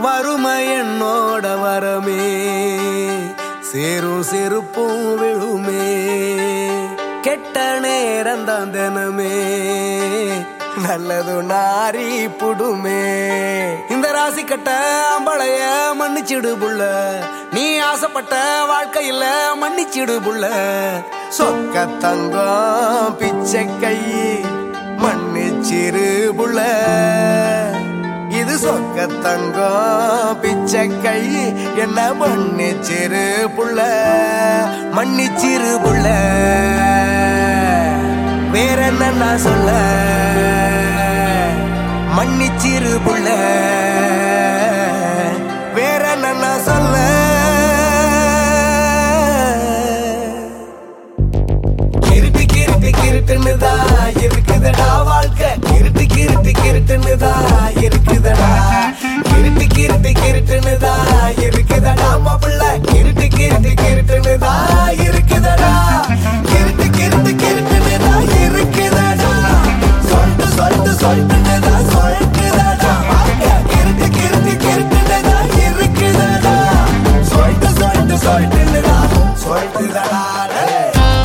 வறுமை என்னோட வரமே சேரும் செருப்பும் விழுமே கெட்ட நேரம் தான் தினமே நல்லது நாரி புடுமே இந்த ராசி கட்ட அம்பளைய மன்னிச்சிடு புள்ள நீ ஆசைப்பட்ட வாழ்க்கையில மன்னிச்சிடு புள்ள சொக்க தங்கம் பிச்சை கை மன்னிச்சிரு புள்ள இது சொக்க தங்கம் பிச்சை கை என்ன மன்னிச்சிரு புள்ள மன்னிச்சிரு புள்ள வேற என்ன நான் சொல்ல மன்னிச்சிரு புள்ள வேற என்ன நான் சொல்ல கிருட்டு கிருட்டு கிருட்டுன்னுதா இருக்குதடா வாழ்க்கை கிருட்டு கிருட்டு கிருட்டுன்னுதா இருக்குதடா கிருட்டு கிருட்டு கிருட்டுன்னுதா இருக்குதடா மாப்பிள்ள கிருட்டு கிருட்டு கிருட்டுன்னுதா இருக்குதடா கிருட்டு கிருட்டு கிருட்டுன்னுதா இருக்குதடா சொல்லிட்டு சொல்லிட்டு சொல்லிட்டுன்னுதா சொல்லிட்டுதடா வாழ்க்கை கிருட்டு கிருட்டு கிருட்டுன்னுதா இருக்குதடா சொல்லிட்டு சொல்லிட்டு சொல்லிட்டுன்னுதா சொல்லிட்டுதடா டேய்.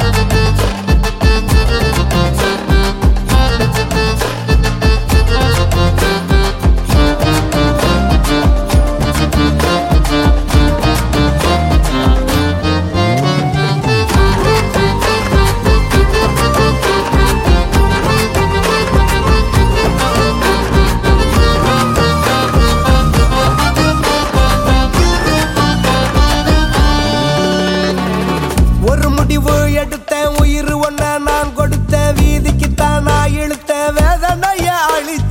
ஒரு முடிவு எடுத்த உயிர் ஒன்ன நான் கொடுத்த வீதிக்கு தான் நான் இழுத்த வேதனைய அழிச்ச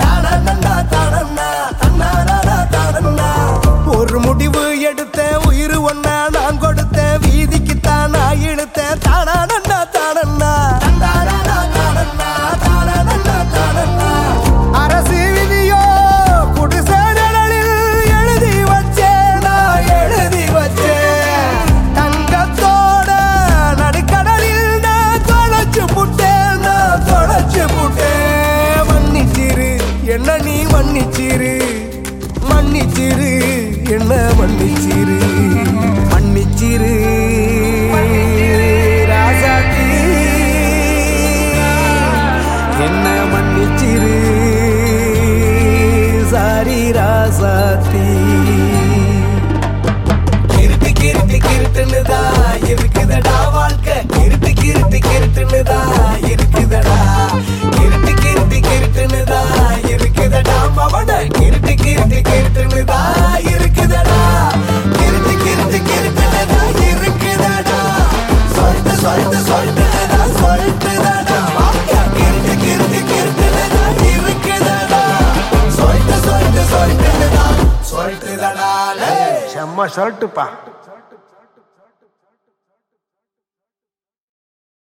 ஒரு முடிவு எடுத்த உயிர் ஒன்ன நான் கொடுத்த வீதிக்கு தான் நான் இழுத்த தானண்ணா தானண்ணா அரசு விதியோ குடிசை நிழலில் எழுதி வச்சேன் நான் எழுதி வச்சேன் தங்கத்தோட நடுக்கடலில் நான் தொலைச்சு புட்டேன் நான் தொலைச்சு புட்டேன் மன்னிச்சிரு என்ன நீ மன்னிச்சிரு மன்னிச்சிரு என்ன மன்னிச்சிரு மன்னிச்சிரு ராசாத்தி என்ன மன்னிச்சிரு சாரி ராசாத்தி கிருட்டு கிருட்டு கிருட்டுன்னுதா இருக்குதடா வாழ்க்கை கிருட்டு கிருட்டு கிருட்டுன்னுதா இருக்குதடா கிருட்டு கிருட்டு கிருட்டுன்னுதா இருக்குதடா மவன கிருட்டு கிருட்டு கிருட்டுன்னுதா இருக்குதடா கிருட்டு கிருட்டு கிருட்டுன்னுதா இருக்குதடா சொல்லிட்டு சொல்லிட்டு சொல்லிட்டுதடா சொல்லிட்டுதடா வாழ்க்கை கிருட்டு கிருட்டு கிருட்டுன்னுதா இருக்குதடா சொல்லிட்டு சொல்லிட்டு சொல்லிட்டுதடா சொல்லிட்டுதடா லே செம்ம ஷர்ட்டுப்பா